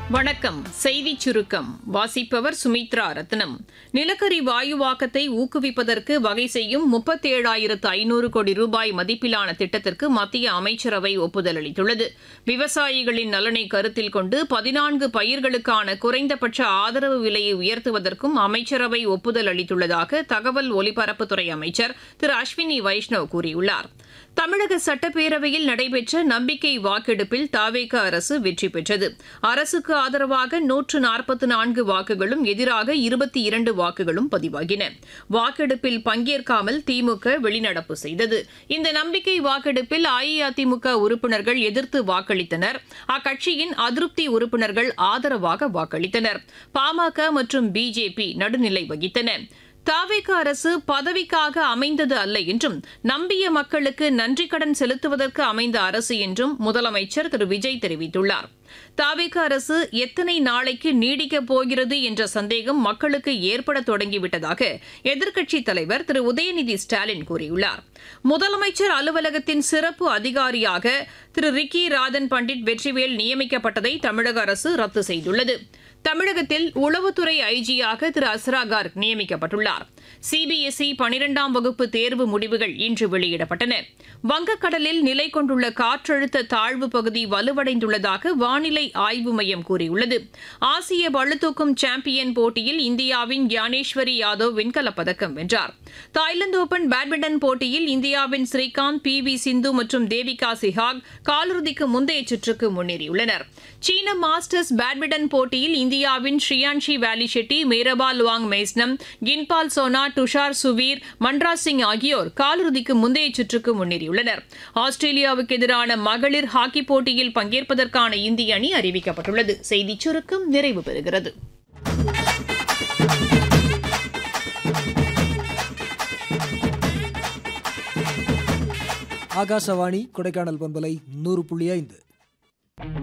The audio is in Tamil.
வணக்கம் செய்திச் சுருக்கம் வாசிப்பவர் சுமித்ரா ரத்னம் நிலக்கரி வாயுவாக்கத்தை ஊக்குவிப்பதற்கு வகை செய்யும் முப்பத்தேழாயிரத்து ஐநூறு கோடி ரூபாய் மதிப்பிலான திட்டத்திற்கு மத்திய அமைச்சரவை ஒப்புதல் அளித்துள்ளது விவசாயிகளின் நலனை கருத்தில் கொண்டு பதினான்கு பயிர்களுக்கான குறைந்தபட்ச ஆதரவு விலையை உயர்த்துவதற்கும் அமைச்சரவை ஒப்புதல் அளித்துள்ளதாக தகவல் ஒலிபரப்புத்துறை அமைச்சர் திரு அஸ்வினி வைஷ்ணவ் கூறியுள்ளார் தமிழக சட்டப்பேரவையில் நடைபெற்ற நம்பிக்கை வாக்கெடுப்பில் தாவேக அரசு வெற்றி பெற்றது அரசுக்கு ஆதரவாக நூற்று நாற்பத்தி நான்கு வாக்குகளும் எதிராக இருபத்தி இரண்டு வாக்குகளும் பதிவாகின வாக்கெடுப்பில் பங்கேற்காமல் திமுக வெளிநடப்பு செய்தது இந்த நம்பிக்கை வாக்கெடுப்பில் அஇஅதிமுக உறுப்பினர்கள் எதிர்த்து வாக்களித்தனர் அக்கட்சியின் அதிருப்தி உறுப்பினர்கள் ஆதரவாக வாக்களித்தனர் பாமக மற்றும் பிஜேபி நடுநிலை வகித்தன தாவேக அரசு பதவிக்காக அமைந்தது அல்ல என்றும் நம்பிய மக்களுக்கு நன்றி கடன் செலுத்துவதற்கு அமைந்த அரசு என்றும் முதலமைச்சர் திரு விஜய் தெரிவித்துள்ளார் தாவேக அரசு எத்தனை நாளைக்கு நீடிக்கப் போகிறது என்ற சந்தேகம் மக்களுக்கு ஏற்பட தொடங்கிவிட்டதாக எதிர்க்கட்சித் தலைவர் திரு உதயநிதி ஸ்டாலின் கூறியுள்ளார் முதலமைச்சர் அலுவலகத்தின் சிறப்பு அதிகாரியாக திரு ரிக்கி ராதன் பண்டிட் வெற்றிவேல் நியமிக்கப்பட்டதை தமிழக அரசு ரத்து செய்துள்ளது தமிழகத்தில் உளவுத்துறை ஐஜியாக திரு அஸ்ரா கார்க் நியமிக்கப்பட்டுள்ளார் சிபிஎஸ்இ பனிரெண்டாம் வகுப்பு தேர்வு முடிவுகள் இன்று வெளியிடப்பட்டன வங்கக்கடலில் நிலை கொண்டுள்ள காற்றழுத்த தாழ்வு பகுதி வலுவடைந்துள்ளதாக வானிலை ஆய்வு மையம் கூறியுள்ளது ஆசிய பளுதூக்கும் சாம்பியன் போட்டியில் இந்தியாவின் ஞானேஸ்வரி யாதவ் வெண்கலப் பதக்கம் வென்றார் தாய்லாந்து ஓபன் பேட்மிண்டன் போட்டியில் இந்தியாவின் ஸ்ரீகாந்த் பி வி சிந்து மற்றும் தேவிகா சிஹாக் காலிறுதிக்கு முந்தைய சுற்றுக்கு முன்னேறியுள்ளனர் சீன மாஸ்டர்ஸ் பேட்மிண்டன் போட்டியில் இந்தியாவின் ஸ்ரீயான்ஷி வேலி ஷெட்டி மேரபா லுவாங் மெய்ஸ்னம் கின்பால் சோனா துஷார் சுவீர் மன்ராஜ் சிங் ஆகியோர் காலிறுதிக்கு முந்தைய சுற்றுக்கு முன்னேறியுள்ளனர் ஆஸ்திரேலியாவுக்கு எதிரான மகளிர் ஹாக்கி போட்டியில் பங்கேற்பதற்கான இந்திய அணி அறிவிக்கப்பட்டுள்ளது செய்திச் சுருக்கம் நிறைவு பெறுகிறது ஆகாசவாணி கொடைக்கானல் பண்பலை நூறு புள்ளி ஐந்து